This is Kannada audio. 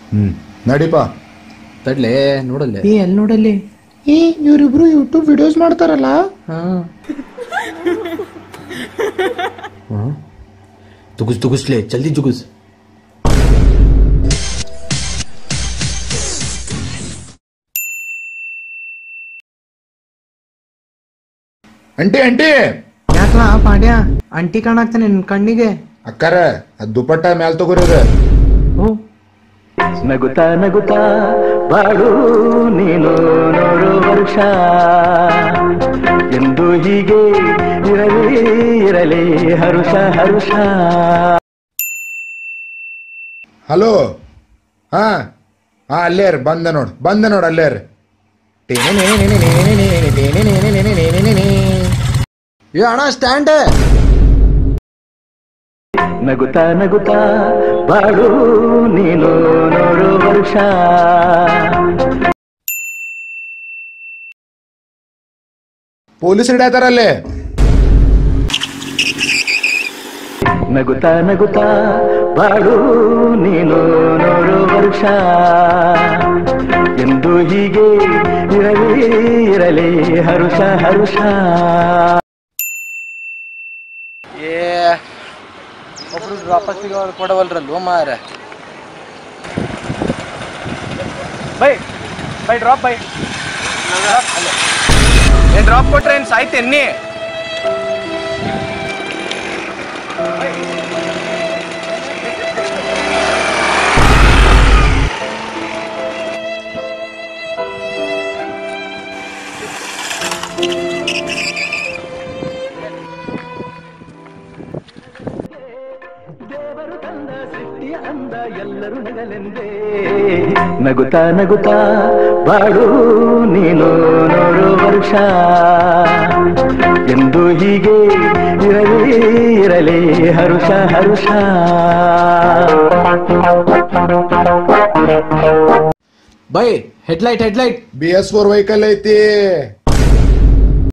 ಹ್ಮ್ ನಡಿಪ ತಡ್ಲೆ ನೋಡಲ್ಲೇ ಏ ಎಲ್ಲಿ ನೋಡಲ್ಲಿ ಏ ಇವರಿಬ್ರು ಯೂಟ್ಯೂಬ್ ವಿಡಿಯೋಸ್ ಮಾಡ್ತಾರಲ್ಲ ಹಾ ತುಗುಸ್ ತುಗುಸ್ಲೆ ಜಲ್ದಿ ಜುಗುಸ್ ಅಂಟಿ ಅಂಟಿ ಯಾಕಲ ಪಾಂಡ್ಯ ಅಂಟಿ ಕಾಣಾಕ್ತಾನೆ ನಿನ್ ಕಣ್ಣಿಗೆ ಅಕ್ಕಾರ ಅದ್ ದುಪಟ್ಟ ಮ್ಯಾಲ್ ತಗೋರದ ಓ ನಗುತ್ತಾ ನಗುತ್ತಾ ಬಾಳು ನೀನು ನೋಡು ವರ್ಷ ಎಂದು ಹೀಗೆ ಇರಲಿ ಇರಲಿ ಹರುಷ ಹರುಷ ಹಲೋ ಹಾ ಹಾ ಅಲ್ಲೇ ರೀ ಬಂದ ನೋಡ್ ಬಂದ ನೋಡ್ ಅಲ್ಲೇ ರೀ ಏ ಅಣ್ಣ ಸ್ಟ್ಯಾಂಡ್ ನಗುತ್ತಾ ನಗುತ್ತಾ ಬಾಳು ನೀನು ನೋಡು ವರ್ಷ ಪೊಲೀಸ್ ಹಿಡಿಯತಾರಲ್ಲೇ ನಗುತ್ತಾ ನಗುತ್ತಾ ಬಾಳು ನೀನು ನೋಡು ವರ್ಷ ಎಂದು ಹೀಗೆ ಇರಲಿ ಇರಲಿ ಹರುಷ ಹರುಷ ಏ ಒಬ್ರು ವಾಪಸ್ ಕೊಡವಲ್ರಲ್ವ ಮಾರ ಬೈ ಬೈ ಡ್ರಾಪ್ ಬೈ ಏನ್ ಡ್ರಾಪ್ ಕೊಟ್ರೆ ಏನ್ ಸಾಯ್ತೇನಿ ದೇವರು ತಂದ ಸೃಷ್ಟಿಯ ಅಂದ ಎಲ್ಲರೂ ನಗಲೆಂದೇ ನಗುತ್ತಾ ನಗುತ್ತಾ ಬಾಳು ನೀನು ನೋಡು ವರ್ಷ ಎಂದು ಹೀಗೆ ಇರಲಿ ಇರಲಿ ಹರುಷ ಹರುಷ ಬೈ headlight headlight B S four vehicle ಐತಿ